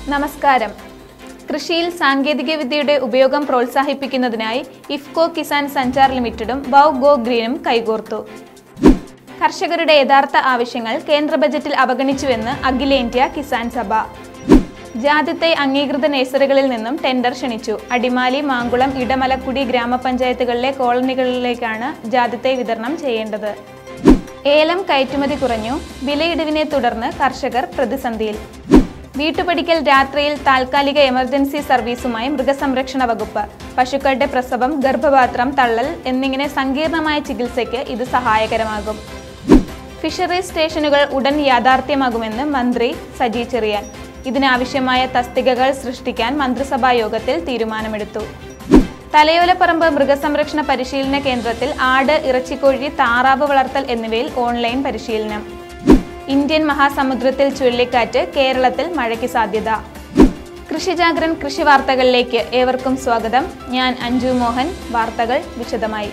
നമസ്കാരം കൃഷിയിൽ സാങ്കേതികവിദ്യയുടെ ഉപയോഗം പ്രോത്സാഹിപ്പിക്കുന്നതിനായി ഇഫ്കോ കിസാൻ സഞ്ചാർ ലിമിറ്റഡും വൗ ഗോ ഗ്രീനും കൈകോർത്തു കർഷകരുടെ യഥാർത്ഥ ആവശ്യങ്ങൾ കേന്ദ്ര ബജറ്റിൽ അവഗണിച്ചുവെന്ന് അഖിലേന്ത്യാ കിസാൻ സഭ ജാതിത്തെ അംഗീകൃത നഴ്സറികളിൽ നിന്നും ടെൻഡർ ക്ഷണിച്ചു അടിമാലി മാങ്കുളം ഇടമലക്കുടി ഗ്രാമപഞ്ചായത്തുകളിലെ കോളനികളിലേക്കാണ് ജാതിത്തെ വിതരണം ചെയ്യേണ്ടത് ഏലം കയറ്റുമതി കുറഞ്ഞു വിലയിടിവിനെ തുടർന്ന് കർഷകർ പ്രതിസന്ധിയിൽ വീട്ടുപടിക്കൽ രാത്രിയിൽ താൽക്കാലിക എമർജൻസി സർവീസുമായി മൃഗസംരക്ഷണ വകുപ്പ് പശുക്കളുടെ പ്രസവം ഗർഭപാത്രം തള്ളൽ എന്നിങ്ങനെ സങ്കീർണമായ ചികിത്സയ്ക്ക് ഇത് സഹായകരമാകും ഫിഷറീസ് സ്റ്റേഷനുകൾ ഉടൻ യാഥാർത്ഥ്യമാകുമെന്ന് മന്ത്രി സജി ചെറിയാൻ ഇതിനാവശ്യമായ തസ്തികകൾ സൃഷ്ടിക്കാൻ മന്ത്രിസഭാ യോഗത്തിൽ തീരുമാനമെടുത്തു തലയോലപ്പറമ്പ് മൃഗസംരക്ഷണ പരിശീലന കേന്ദ്രത്തിൽ ആട് ഇറച്ചിക്കോഴി താറാവ് വളർത്തൽ എന്നിവയിൽ ഓൺലൈൻ പരിശീലനം ഇന്ത്യൻ മഹാസമുദ്രത്തിൽ ചുഴലിക്കാറ്റ് കേരളത്തിൽ മഴയ്ക്ക് സാധ്യത കൃഷിജാഗ്രൻ കൃഷി വാർത്തകളിലേക്ക് ഏവർക്കും സ്വാഗതം ഞാൻ അഞ്ജു മോഹൻ വാർത്തകൾ വിശദമായി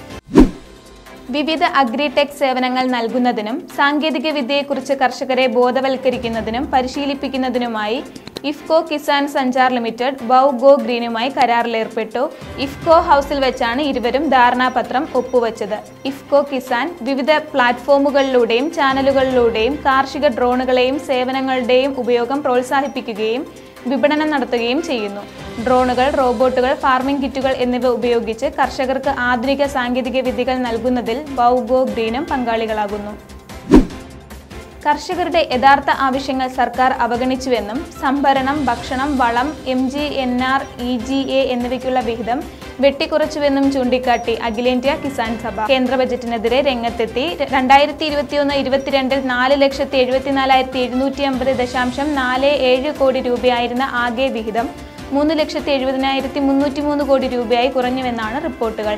വിവിധ അഗ്രിടെക് സേവനങ്ങൾ നൽകുന്നതിനും സാങ്കേതിക വിദ്യയെക്കുറിച്ച് കർഷകരെ ബോധവൽക്കരിക്കുന്നതിനും പരിശീലിപ്പിക്കുന്നതിനുമായി IFFCO Kisan Sanchar limited wow go ഗ്രീനുമായി കരാറിലേർപ്പെട്ടു ഇഫ്കോ ഹൗസിൽ വെച്ചാണ് ഇരുവരും ധാരണാപത്രം ഒപ്പുവച്ചത് ഇഫ്കോ കിസാൻ വിവിധ പ്ലാറ്റ്ഫോമുകളിലൂടെയും ചാനലുകളിലൂടെയും കാർഷിക ഡ്രോണുകളെയും സേവനങ്ങളുടെയും ഉപയോഗം പ്രോത്സാഹിപ്പിക്കുകയും വിപണനം നടത്തുകയും ചെയ്യുന്നു ഡ്രോണുകൾ റോബോട്ടുകൾ ഫാർമിംഗ് കിറ്റുകൾ എന്നിവ ഉപയോഗിച്ച് കർഷകർക്ക് ആധുനിക സാങ്കേതിക വിദ്യകൾ നൽകുന്നതിൽ വൗഗോ ഗ്രീനും പങ്കാളികളാകുന്നു കർഷകരുടെ യഥാർത്ഥ ആവശ്യങ്ങൾ സർക്കാർ അവഗണിച്ചുവെന്നും സംഭരണം ഭക്ഷണം വളം M G N R E G A എന്നിവയ്ക്കുള്ള വിഹിതം വെട്ടിക്കുറച്ചുവെന്നും ചൂണ്ടിക്കാട്ടി അഖിലേന്ത്യാ കിസാൻ സഭ കേന്ദ്ര ബജറ്റിനെതിരെ രംഗത്തെത്തി രണ്ടായിരത്തി ഇരുപത്തിയൊന്ന് ഇരുപത്തിരണ്ടിൽ നാല് ലക്ഷത്തി എഴുപത്തിനാലായിരത്തി എഴുന്നൂറ്റി അമ്പത് ദശാംശം നാല് ഏഴ് കോടി രൂപയായിരുന്ന ആകെ വിഹിതം മൂന്ന് ലക്ഷത്തി എഴുപതിനായിരത്തി മുന്നൂറ്റി മൂന്ന് കോടി രൂപയായി കുറഞ്ഞുവെന്നാണ് റിപ്പോർട്ടുകൾ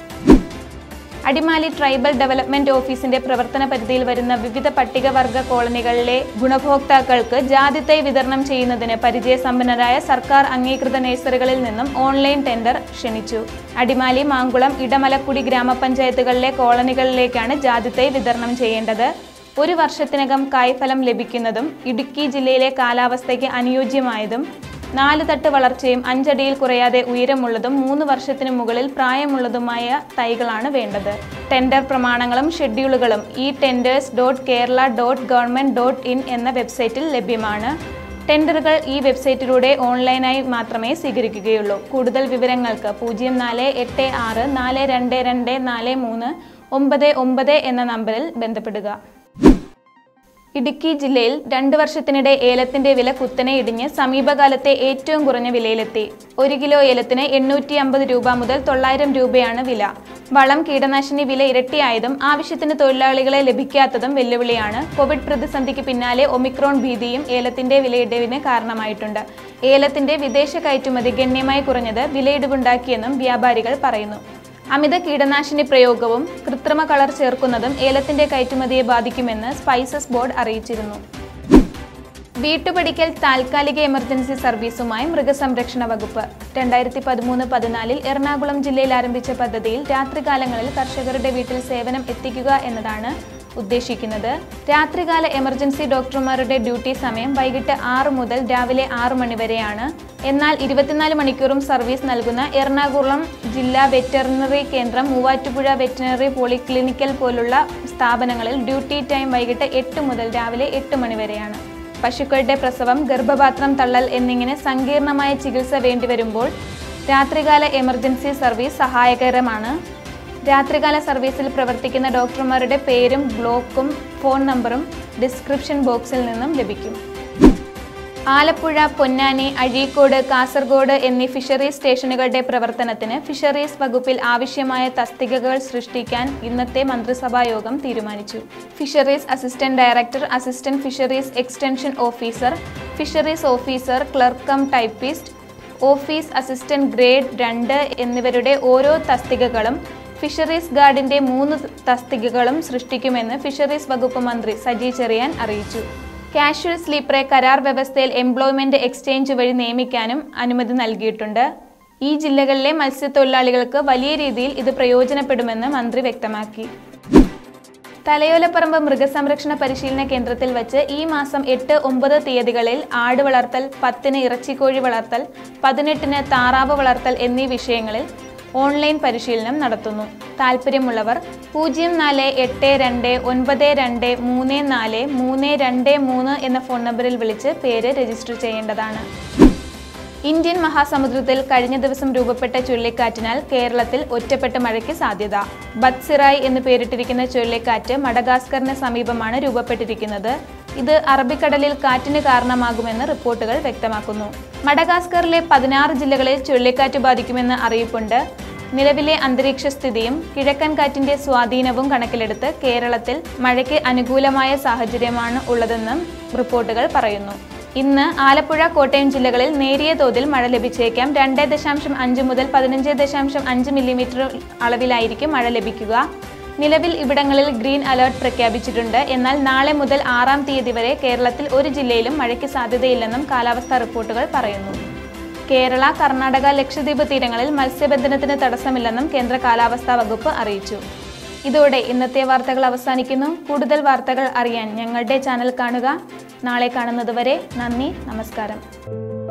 അടിമാലി ട്രൈബൽ ഡെവലപ്മെന്റ് ഓഫീസിന്റെ പ്രവർത്തന പരിധിയിൽ വരുന്ന വിവിധ പട്ടികവർഗ കോളനികളിലെ ഗുണഭോക്താക്കൾക്ക് ജാതിത്തൈ വിതരണം ചെയ്യുന്നതിന് പരിചയസമ്പന്നരായ സർക്കാർ അംഗീകൃത നഴ്സറികളിൽ നിന്നും ഓൺലൈൻ ടെൻഡർ ക്ഷണിച്ചു അടിമാലി മാങ്കുളം ഇടമലക്കുടി ഗ്രാമപഞ്ചായത്തുകളിലെ കോളനികളിലേക്കാണ് ജാതിത്തൈ വിതരണം ചെയ്യേണ്ടത് ഒരു വർഷത്തിനകം കായ്ഫലം ലഭിക്കുന്നതും ഇടുക്കി ജില്ലയിലെ കാലാവസ്ഥയ്ക്ക് അനുയോജ്യമായതും നാല് തട്ട് വളർച്ചയും അഞ്ചടിയിൽ കുറയാതെ ഉയരമുള്ളതും മൂന്ന് വർഷത്തിനു മുകളിൽ പ്രായമുള്ളതുമായ തൈകളാണ് വേണ്ടത് ടെൻഡർ പ്രമാണങ്ങളും ഷെഡ്യൂളുകളും ഈ tenders dot Kerala dot government dot in എന്ന വെബ്സൈറ്റിൽ ലഭ്യമാണ് ടെൻഡറുകൾ ഈ വെബ്സൈറ്റിലൂടെ ഓൺലൈനായി മാത്രമേ സ്വീകരിക്കുകയുള്ളൂ കൂടുതൽ വിവരങ്ങൾക്ക് പൂജ്യം നാല് എട്ട് ആറ് നാല് രണ്ട് രണ്ട് നാല് മൂന്ന് ഒമ്പത് ഒമ്പത് എന്ന നമ്പറിൽ ബന്ധപ്പെടുക ഇടുക്കി ജില്ലയിൽ രണ്ട് വർഷത്തിനിടെ ഏലത്തിന്റെ വില കുത്തനെ ഇടിഞ്ഞ് സമീപകാലത്തെ ഏറ്റവും കുറഞ്ഞ വിലയിലെത്തി ഒരു കിലോ ഏലത്തിന് എണ്ണൂറ്റി അമ്പത് രൂപ മുതൽ തൊള്ളായിരം രൂപയാണ് വില വളം കീടനാശിനി വില ഇരട്ടിയായതും ആവശ്യത്തിന് തൊഴിലാളികളെ ലഭിക്കാത്തതും വെല്ലുവിളിയാണ് കോവിഡ് പ്രതിസന്ധിക്ക് പിന്നാലെ ഒമിക്രോൺ ഭീതിയും ഏലത്തിന്റെ വിലയിടിവിന് കാരണമായിട്ടുണ്ട് ഏലത്തിന്റെ വിദേശ കയറ്റുമതി ഗണ്യമായി കുറഞ്ഞത് വിലയിടിവുണ്ടാക്കിയെന്നും വ്യാപാരികൾ പറയുന്നു അമിത കീടനാശിനി പ്രയോഗവും കൃത്രിമ കളർ ചേർക്കുന്നതും ഏലത്തിന്റെ കയറ്റുമതിയെ ബാധിക്കുമെന്ന് സ്പൈസസ് ബോർഡ് അറിയിച്ചിരുന്നു വീട്ടുപടിക്കൽ താൽക്കാലിക എമർജൻസി സർവീസുമായി മൃഗസംരക്ഷണ വകുപ്പ് രണ്ടായിരത്തി പതിമൂന്ന് പതിനാലിൽ എറണാകുളം ജില്ലയിൽ ആരംഭിച്ച പദ്ധതിയിൽ രാത്രികാലങ്ങളിൽ കർഷകരുടെ വീട്ടിൽ സേവനം എത്തിക്കുക എന്നതാണ് ഉദ്ദേശിക്കുന്നത് രാത്രികാല എമർജൻസി ഡോക്ടർമാരുടെ ഡ്യൂട്ടി സമയം വൈകിട്ട് ആറ് മുതൽ രാവിലെ ആറ് മണി വരെയാണ് എന്നാൽ ഇരുപത്തിനാല് മണിക്കൂറും സർവീസ് നൽകുന്ന എറണാകുളം ജില്ലാ വെറ്ററിനറി കേന്ദ്രം മൂവാറ്റുപുഴ വെറ്റിനറി പോളിക്ലിനിക്കൽ പോലുള്ള സ്ഥാപനങ്ങളിൽ ഡ്യൂട്ടി ടൈം വൈകിട്ട് എട്ട് മുതൽ രാവിലെ എട്ട് മണി വരെയാണ് പശുക്കളുടെ പ്രസവം ഗർഭപാത്രം തള്ളൽ എന്നിങ്ങനെ സങ്കീർണമായ ചികിത്സ വേണ്ടിവരുമ്പോൾ രാത്രികാല എമർജൻസി സർവീസ് സഹായകരമാണ് രാത്രികാല സർവീസിൽ പ്രവർത്തിക്കുന്ന ഡോക്ടർമാരുടെ പേരും ബ്ലോക്കും ഫോൺ നമ്പറും ഡിസ്ക്രിപ്ഷൻ ബോക്സിൽ നിന്നും ലഭിക്കും ആലപ്പുഴ പൊന്നാനി അഴീക്കോട് കാസർഗോഡ് എന്നീ ഫിഷറീസ് സ്റ്റേഷനുകളുടെ പ്രവർത്തനത്തിന് ഫിഷറീസ് വകുപ്പിൽ ആവശ്യമായ തസ്തികകൾ സൃഷ്ടിക്കാൻ ഇന്നത്തെ മന്ത്രിസഭാ യോഗം തീരുമാനിച്ചു fisheries assistant director assistant fisheries extension officer fisheries officer clerk cum typist office assistant grade രണ്ട് എന്നിവരുടെ ഓരോ തസ്തികകളും ഫിഷറീസ് ഗാർഡിന്റെ മൂന്ന് തസ്തികകളും സൃഷ്ടിക്കുമെന്ന് ഫിഷറീസ് വകുപ്പ് മന്ത്രി സജി ചെറിയാൻ അറിയിച്ചു കാഷ്വൽ സ്ലീപ്പറെ കരാർ വ്യവസ്ഥയിൽ എംപ്ലോയ്മെന്റ് എക്സ്ചേഞ്ച് വഴി നിയമിക്കാനും അനുമതി നൽകിയിട്ടുണ്ട് ഈ ജില്ലകളിലെ മത്സ്യത്തൊഴിലാളികൾക്ക് വലിയ രീതിയിൽ ഇത് പ്രയോജനപ്പെടുമെന്ന് മന്ത്രി വ്യക്തമാക്കി തലയോലപ്പറമ്പ് മൃഗസംരക്ഷണ പരിശീലന കേന്ദ്രത്തിൽ വച്ച് ഈ മാസം എട്ട് ഒമ്പത് തീയതികളിൽ ആട് വളർത്തൽ പത്തിന് ഇറച്ചിക്കോഴി വളർത്തൽ പതിനെട്ടിന് താറാവ് വളർത്തൽ എന്നീ വിഷയങ്ങളിൽ ഓൺലൈൻ പരിശീലനം നടത്തുന്നു താല്പര്യമുള്ളവർ പൂജ്യം നാല് എട്ട് രണ്ട് ഒൻപത് രണ്ട് മൂന്ന് നാല് മൂന്ന് രണ്ട് മൂന്ന് എന്ന ഫോൺ നമ്പറിൽ വിളിച്ച് പേര് രജിസ്റ്റർ ചെയ്യേണ്ടതാണ് ഇന്ത്യൻ മഹാസമുദ്രത്തിൽ കഴിഞ്ഞ ദിവസം രൂപപ്പെട്ട ചുഴലിക്കാറ്റിനാൽ കേരളത്തിൽ ഒറ്റപ്പെട്ട മഴയ്ക്ക് സാധ്യത ബത്സിറായ് എന്ന് പേരിട്ടിരിക്കുന്ന ചുഴലിക്കാറ്റ് മഡഗാസ്കറിന് സമീപമാണ് രൂപപ്പെട്ടിരിക്കുന്നത് ഇത് അറബിക്കടലിൽ കാറ്റിന് കാരണമാകുമെന്ന് റിപ്പോർട്ടുകൾ വ്യക്തമാക്കുന്നു മഡഗാസ്കറിലെ പതിനാറ് ജില്ലകളിൽ ചുഴലിക്കാറ്റ് ബാധിക്കുമെന്ന് അറിയിപ്പുണ്ട് നിലവിലെ അന്തരീക്ഷ സ്ഥിതിയും കിഴക്കൻ കാറ്റിന്റെ സ്വാധീനവും കണക്കിലെടുത്ത് കേരളത്തിൽ മഴയ്ക്ക് അനുകൂലമായ സാഹചര്യമാണ് ഉള്ളതെന്നും റിപ്പോർട്ടുകൾ പറയുന്നു ഇന്ന് ആലപ്പുഴ കോട്ടയം ജില്ലകളിൽ നേരിയ തോതിൽ മഴ ലഭിച്ചേക്കാം രണ്ട് ദശാംശം അഞ്ച് മുതൽ പതിനഞ്ച് ദശാംശം അഞ്ച് മില്ലിമീറ്റർ അളവിലായിരിക്കും മഴ ലഭിക്കുക നിലവിൽ ഇവിടങ്ങളിൽ ഗ്രീൻ അലർട്ട് പ്രഖ്യാപിച്ചിട്ടുണ്ട് എന്നാൽ നാളെ മുതൽ ആറാം തീയതി വരെ കേരളത്തിൽ ഒരു ജില്ലയിലും മഴയ്ക്ക് സാധ്യതയില്ലെന്നും കാലാവസ്ഥാ റിപ്പോർട്ടുകൾ പറയുന്നു കേരള കർണാടക ലക്ഷദ്വീപ് തീരങ്ങളിൽ മത്സ്യബന്ധനത്തിന് തടസ്സമില്ലെന്നും കേന്ദ്ര കാലാവസ്ഥാ വകുപ്പ് അറിയിച്ചു ഇതോടെ ഇന്നത്തെ വാർത്തകൾ അവസാനിക്കുന്നു കൂടുതൽ വാർത്തകൾ അറിയാൻ ഞങ്ങളുടെ ചാനൽ കാണുക നാളെ കാണുന്നതുവരെ നന്ദി നമസ്കാരം